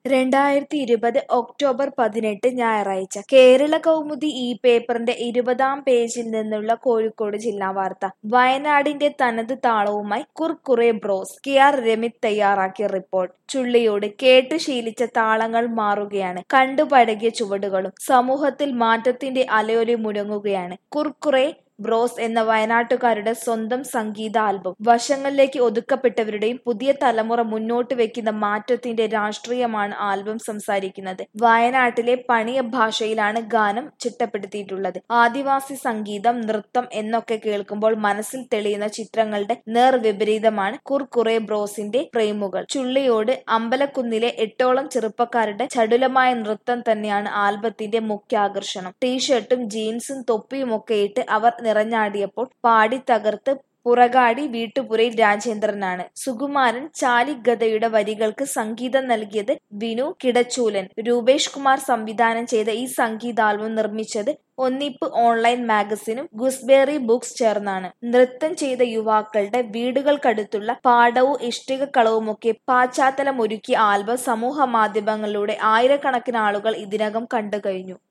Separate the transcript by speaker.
Speaker 1: രണ്ടായിരത്തി ഇരുപത് ഒക്ടോബർ പതിനെട്ട് ഞായറാഴ്ച കേരള കൗമുദി ഈ പേപ്പറിന്റെ ഇരുപതാം പേജിൽ നിന്നുള്ള കോഴിക്കോട് ജില്ലാ വാർത്ത വയനാടിന്റെ തനത് താളവുമായി Kurkure bros K R Ramith തയ്യാറാക്കിയ റിപ്പോർട്ട് ചുള്ളിയോട് കേട്ടു ശീലിച്ച താളങ്ങൾ മാറുകയാണ് കണ്ടുപഴകിയ ചുവടുകളും സമൂഹത്തിൽ മാറ്റത്തിന്റെ അലയൊലി മുഴങ്ങുകയാണ് കുർക്കുറെ ബ്രോസ് എന്ന വയനാട്ടുകാരുടെ സ്വന്തം സംഗീത ആൽബം വശങ്ങളിലേക്ക് ഒതുക്കപ്പെട്ടവരുടെയും പുതിയ തലമുറ മുന്നോട്ട് വെക്കുന്ന മാറ്റത്തിന്റെ രാഷ്ട്രീയമാണ് ആൽബം സംസാരിക്കുന്നത് വയനാട്ടിലെ പണിയ ഭാഷയിലാണ് ഗാനം ചിട്ടപ്പെടുത്തിയിട്ടുള്ളത് ആദിവാസി സംഗീതം നൃത്തം എന്നൊക്കെ കേൾക്കുമ്പോൾ മനസ്സിൽ തെളിയുന്ന ചിത്രങ്ങളുടെ നേർവിപരീതമാണ് കുർക്കുറെ ബ്രോസിന്റെ ഫ്രെയിമുകൾ ചുള്ളിയോട് അമ്പലക്കുന്നിലെ എട്ടോളം ചെറുപ്പക്കാരുടെ ചടുലമായ നൃത്തം തന്നെയാണ് ആൽബത്തിന്റെ മുഖ്യ ആകർഷണം ടീഷർട്ടും ജീൻസും തൊപ്പിയുമൊക്കെ ഇട്ട് അവർ നിറഞ്ഞാടിയപ്പോൾ പാടി തകർത്ത് പുറകാടി വീട്ടുപുരയിൽ രാജേന്ദ്രനാണ് സുകുമാരൻ ചാലിഗതയുടെ വരികൾക്ക് സംഗീതം നൽകിയത് ബിനു കിടച്ചൂലൻ രൂപേഷ് കുമാർ സംവിധാനം ചെയ്ത ഈ സംഗീതാൽബം നിർമ്മിച്ചത് ഒന്നിപ്പ് ഓൺലൈൻ മാഗസിനും ഗുസ്ബേറി ബുക്സ് ചേർന്നാണ് നൃത്തം ചെയ്ത യുവാക്കളുടെ വീടുകൾക്കടുത്തുള്ള പാടവും ഇഷ്ടികക്കളവുമൊക്കെ പാശ്ചാത്തലമൊരുക്കിയ ആൽബം സമൂഹ മാധ്യമങ്ങളിലൂടെ ആയിരക്കണക്കിന് ആളുകൾ ഇതിനകം കണ്ടു കഴിഞ്ഞു